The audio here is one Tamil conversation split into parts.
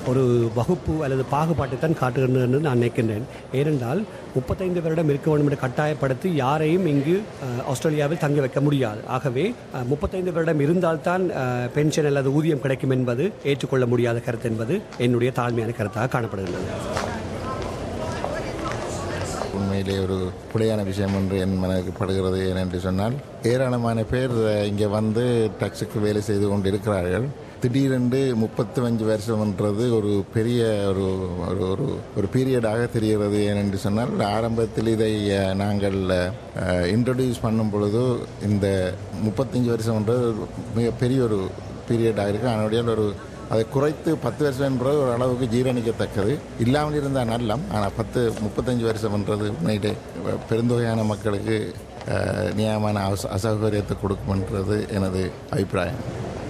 ஒரு வகுப்பு அல்லது பாகுபாட்டை தான் காட்டுகிறது என்று நான் நினைக்கின்றேன் ஏனென்றால் முப்பத்தைந்து வருடம் இருக்க வேண்டும் என்று கட்டாயப்படுத்தி யாரையும் இங்கு அஹ், ஆஸ்திரேலியாவில் தங்க வைக்க முடியாது ஆகவே அஹ், முப்பத்தைந்து வருடம் இருந்தால்தான் அஹ், பென்ஷன் அல்லது ஊதியம் கிடைக்கும் என்பது ஏற்றுக்கொள்ள முடியாத கருத்து என்பது என்னுடைய தாழ்மையான கருத்தாக காணப்படுகின்றது உண்மையிலே ஒரு பிழையான விஷயம் என்று என் மனதுக்கு படுகிறது ஏனென்று சொன்னால் ஏராளமான பேர் இங்கே வந்து டாக்ஸுக்கு வேலை செய்து கொண்டு இருக்கிறார்கள் திடீரென்று முப்பத்தி அஞ்சு வருஷம்ன்றது ஒரு பெரிய ஒரு ஒரு ஒரு ஒரு பீரியடாக தெரிகிறது ஏனென்று சொன்னால் ஆரம்பத்தில் இதை அஹ், நாங்கள் இன்ட்ரடியூஸ் பண்ணும் பொழுது இந்த முப்பத்தஞ்சு வருஷம்ன்றது மிகப்பெரிய ஒரு பீரியடாக இருக்குது அதனுடைய ஒரு அதை குறைத்து பத்து வருஷம் என்பது ஒரு அளவுக்கு ஜீரணிக்கத்தக்கது இல்லாமல் இருந்தால் நல்லம் ஆனால் பத்து முப்பத்தஞ்சு வருஷம்ன்றது உண்மையிலே பெருந்தொகையான மக்களுக்கு அஹ், நியாயமான அச அசௌகரியத்தை கொடுக்கும்ன்றது எனது அபிப்பிராயம்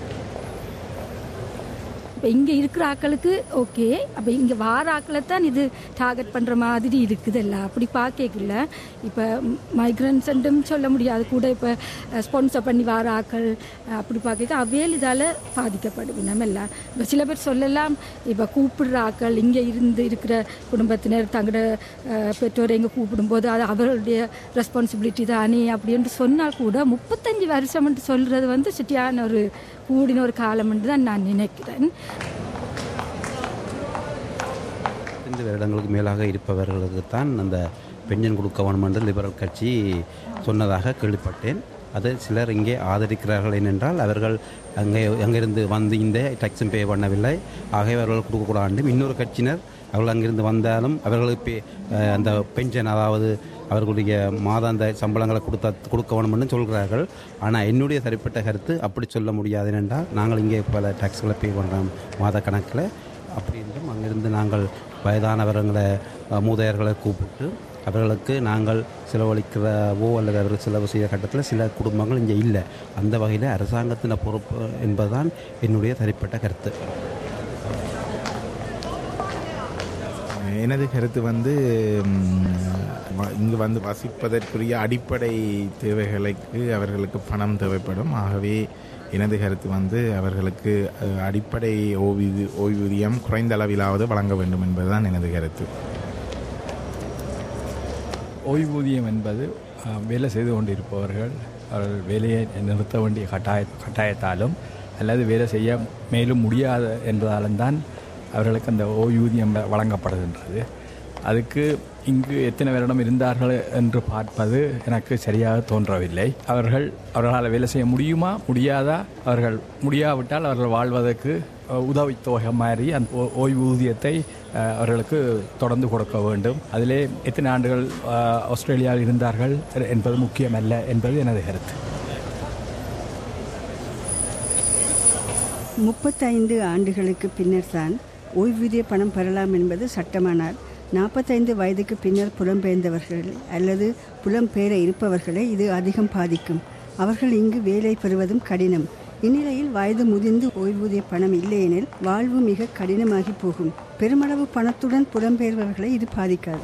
இப்போ இங்கே இருக்கிற ஆட்களுக்கு ஓகே அப்போ இங்கே வார ஆட்களை தான் இது டார்கெட் பண்ணுற மாதிரி இருக்குது எல்லாம் அப்படி பார்க்கல இப்போ மைக்ரன்ஸ்ன்றும் சொல்ல முடியாது கூட இப்போ ஸ்பான்சர் பண்ணி வார ஆட்கள் அஹ், அப்படி பார்க்க அவையில் இதால் பாதிக்கப்படுவோம் நம்ம எல்லாம் இப்போ சில பேர் சொல்லலாம் இப்போ கூப்பிடுற ஆட்கள் இங்கே இருந்து இருக்கிற குடும்பத்தினர் தங்களோட அஹ், பெற்றோரை இங்கே கூப்பிடும்போது அது அவர்களுடைய ரெஸ்பான்சிபிலிட்டி தானே அப்படின்னு சொன்னால் கூட முப்பத்தஞ்சு வருஷம்னு சொல்கிறது வந்து சிட்டியான ஒரு கூடின ஒரு காலம் என்று தான் நான் நினைக்கிறேன் ஐந்து வருடங்களுக்கு மேலாக இருப்பவர்களுக்கு தான் அந்த பென்ஷன் கொடுக்க வேண்டும் என்று லிபரல் கட்சி சொன்னதாக கேள்விப்பட்டேன் அது சிலர் இங்கே ஆதரிக்கிறார்கள் ஏனென்றால் அவர்கள் அங்கே அங்கிருந்து வந்து இந்த டேக்ஸும் பே பண்ணவில்லை ஆகவே அவர்கள் கொடுக்கக்கூடாது இன்னொரு கட்சியினர் அவர்கள் அங்கிருந்து வந்தாலும் அவர்களுக்கு பே- அஹ் அந்த பென்ஷன் அதாவது அவர்களுடைய மாதாந்த சம்பளங்களை கொடுத்தா கொடுக்க வேணும்னு சொல்கிறார்கள் ஆனால் என்னுடைய தனிப்பட்ட கருத்து அப்படி சொல்ல முடியாது என்றால் நாங்கள் இங்கே பல டேக்ஸ்களை பே பண்ணுறோம் மாத கணக்கில் அப்படி இருந்தும் அங்கிருந்து நாங்கள் வயதானவர்களை அஹ், மூதையர்களை கூப்பிட்டு அவர்களுக்கு நாங்கள் செலவழிக்கிறவோ அல்லது அவர்கள் செலவு செய்கிற கட்டத்தில் சில குடும்பங்கள் இங்கே இல்லை அந்த வகையில் அரசாங்கத்தின் பொறுப்பு என்பதுதான் என்னுடைய தனிப்பட்ட கருத்து எனது கருத்து வந்து ம், வ- இங்கு வந்து வசிப்பதற்குரிய அடிப்படை தேவைகளுக்கு அவர்களுக்கு பணம் தேவைப்படும் ஆகவே எனது கருத்து வந்து அவர்களுக்கு அஹ், அடிப்படை ஓய்வு ஓய்வூதியம் குறைந்த அளவிலாவது வழங்க வேண்டும் என்பதுதான் எனது கருத்து ஓய்வூதியம் என்பது அஹ், வேலை செய்து கொண்டிருப்பவர்கள் அவர்கள் வேலையை நிறுத்த வேண்டிய கட்டாய கட்டாயத்தாலும் அல்லது வேலை செய்ய மேலும் முடியாத என்பதாலும் தான் அவர்களுக்கு அந்த ஓய்வூதியம் வ- வழங்கப்படுகின்றது அதுக்கு இங்கு எத்தனை வருடம் இருந்தார்கள் என்று பார்ப்பது எனக்கு சரியாக தோன்றவில்லை அவர்கள் அவர்களால் வேலை செய்ய முடியுமா முடியாதா அவர்கள் முடியாவிட்டால் அவர்கள் வாழ்வதற்கு அஹ், உதவித்தொகை மாதிரி அந்த ஓ- ஓய்வூதியத்தை அஹ், அவர்களுக்கு தொடர்ந்து கொடுக்க வேண்டும் அதிலே எத்தனை ஆண்டுகள் அஹ், ஆஸ்திரேலியாவில் இருந்தார்கள் என்பது முக்கியமல்ல என்பது எனது கருத்து முப்பத்தைந்து ஆண்டுகளுக்கு பின்னர் தான் ஓய்வூதிய பணம் பெறலாம் என்பது சட்டமானால் நாற்பத்தைந்து வயதுக்கு பின்னர் புலம்பெயர்ந்தவர்கள் அல்லது புலம்பெயர இருப்பவர்களை இது அதிகம் பாதிக்கும் அவர்கள் இங்கு வேலை பெறுவதும் கடினம் இந்நிலையில் வயது முதிர்ந்து ஓய்வூதிய பணம் இல்லையெனில் வாழ்வு மிக கடினமாகி போகும் பெருமளவு பணத்துடன் புலம்பெயர்பவர்களை இது பாதிக்காது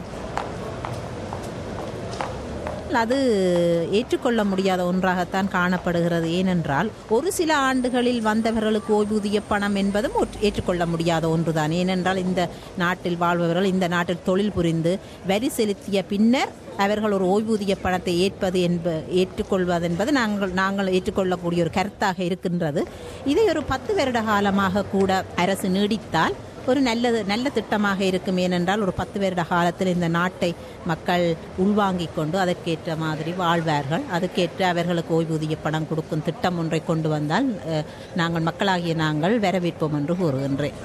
அது ஏற்றுக்கொள்ள முடியாத ஒன்றாகத்தான் காணப்படுகிறது ஏனென்றால் ஒரு சில ஆண்டுகளில் வந்தவர்களுக்கு ஓய்வூதிய பணம் என்பதும் ஒற்று- ஏற்றுக்கொள்ள முடியாத ஒன்றுதான் ஏனென்றால் இந்த நாட்டில் வாழ்பவர்கள் இந்த நாட்டில் தொழில் புரிந்து வரி செலுத்திய பின்னர் அவர்கள் ஒரு ஓய்வூதிய பணத்தை ஏற்பது என்ப ஏற்றுக்கொள்வது என்பது நாங்கள் நாங்கள் ஏற்றுக்கொள்ளக்கூடிய ஒரு கருத்தாக இருக்கின்றது இதை ஒரு பத்து வருட காலமாக கூட அரசு நீடித்தால் ஒரு நல்லது நல்ல திட்டமாக இருக்கும் ஏனென்றால் ஒரு பத்து வருட காலத்தில் இந்த நாட்டை மக்கள் உள்வாங்கிக் கொண்டு அதற்கேற்ற மாதிரி வாழ்வார்கள் அதுக்கேற்ற அவர்களுக்கு ஓய்வூதிய பணம் கொடுக்கும் திட்டம் ஒன்றை கொண்டு வந்தால் அஹ், நாங்கள் மக்களாகிய நாங்கள் வரவேற்போம் என்று கூறுகின்றேன்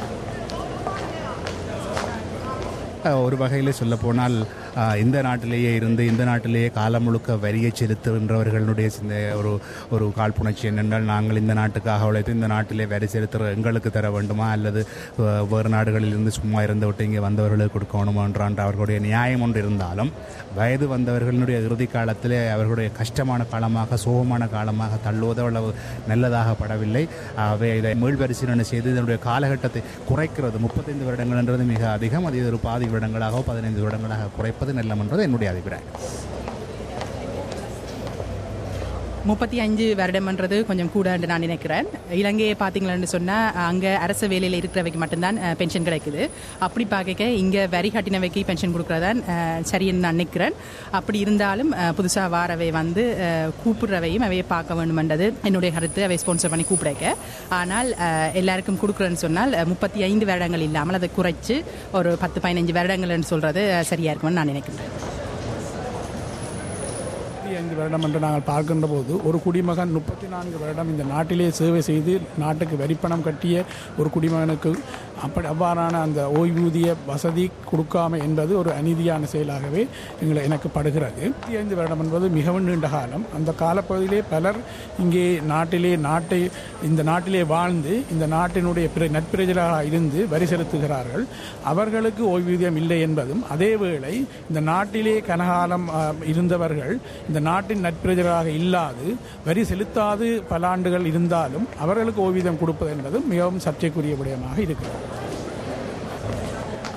ஒரு வகையில் சொல்லப்போனால் ஆஹ், இந்த நாட்டிலேயே இருந்து இந்த நாட்டிலேயே காலம் முழுக்க வரியை செலுத்துகின்றவர்களுடைய சிந்த ஒரு ஒரு காழ்ப்புணர்ச்சி என்னென்றால் நாங்கள் இந்த நாட்டுக்காக உழைத்து இந்த நாட்டிலே வரி செலுத்துகிற எங்களுக்கு தர வேண்டுமா அல்லது ஆஹ், வேறு நாடுகளில் இருந்து சும்மா இருந்து விட்டு இங்கே வந்தவர்களுக்கு கொடுக்கணுமா என்ற அவர்களுடைய நியாயம் ஒன்று இருந்தாலும் வயது வந்தவர்களுடைய இறுதி காலத்திலே அவர்களுடைய கஷ்டமான காலமாக சோகமான காலமாக தள்ளுவது அவ்வளவு நல்லதாக படவில்லை அவை இதை மீள்பரிசீலனை செய்து இதனுடைய காலகட்டத்தை குறைக்கிறது முப்பத்தைந்து வருடங்கள்ன்றது மிக அதிகம் அது ஒரு பாதி வருடங்களாக பதினைந்து வருடங்களாக குறைப்பது நல்லம் என்றது என்னுடைய அபிப்பிராயம் முப்பத்தி அஞ்சு வருடம்ன்றது கொஞ்சம் கூடன்னு நான் நினைக்கிறேன் இலங்கையை பார்த்தீங்களன்னு சொன்னால் அங்கே அரசு வேலையில் இருக்கிறவைக்கு மட்டும்தான் அஹ், பென்ஷன் கிடைக்குது அப்படி பார்க்க இங்கே வரி கட்டினவைக்கு பென்ஷன் கொடுக்குறதான் சரின்னு நான் நினைக்கிறேன் அப்படி இருந்தாலும் புதுசாக வாரவை வந்து அஹ், கூப்பிடுறவையும் அவையை பார்க்க வேண்டுமென்றது என்னுடைய கருத்து அவை ஸ்பான்சர் பண்ணி கூப்பிடுக்க ஆனால் அஹ், எல்லாருக்கும் கொடுக்குறேன்னு சொன்னால் முப்பத்தி ஐந்து வருடங்கள் இல்லாமல் அதை குறைச்சு ஒரு பத்து பதினஞ்சு வருடங்கள்னு சொல்கிறது சரியாக இருக்கும்னு நான் நினைக்கிறேன் முப்பத்தி ஐந்து வருடம் என்று நாங்கள் பார்க்கின்ற போது ஒரு குடிமகன் முப்பத்தி நான்கு வருடம் இந்த நாட்டிலே சேவை செய்து நாட்டுக்கு வரிப்பணம் கட்டிய ஒரு குடிமகனுக்கு அப்படி அவ்வாறான அந்த ஓய்வூதிய வசதி கொடுக்காம என்பது ஒரு அநீதியான செயலாகவே எங்களை எனக்கு படுகிறது முப்பத்தி ஐந்து வருடம் என்பது மிகவும் நீண்ட காலம் அந்த காலப்பகுதியிலே பலர் இங்கே நாட்டிலே நாட்டை இந்த நாட்டிலே வாழ்ந்து இந்த நாட்டினுடைய பிற நட்பிரஜலாக இருந்து வரி செலுத்துகிறார்கள் அவர்களுக்கு ஓய்வூதியம் இல்லை என்பதும் அதேவேளை இந்த நாட்டிலே கனகாலம் ஆ, இருந்தவர்கள் இந்த நாட்டின் நட்பிரஜராக இல்லாது வரி செலுத்தாது பல ஆண்டுகள் இருந்தாலும் அவர்களுக்கு ஓய்வூதியம் கொடுப்பது என்பது மிகவும் சர்ச்சைக்குரிய விடயமாக இருக்கிறது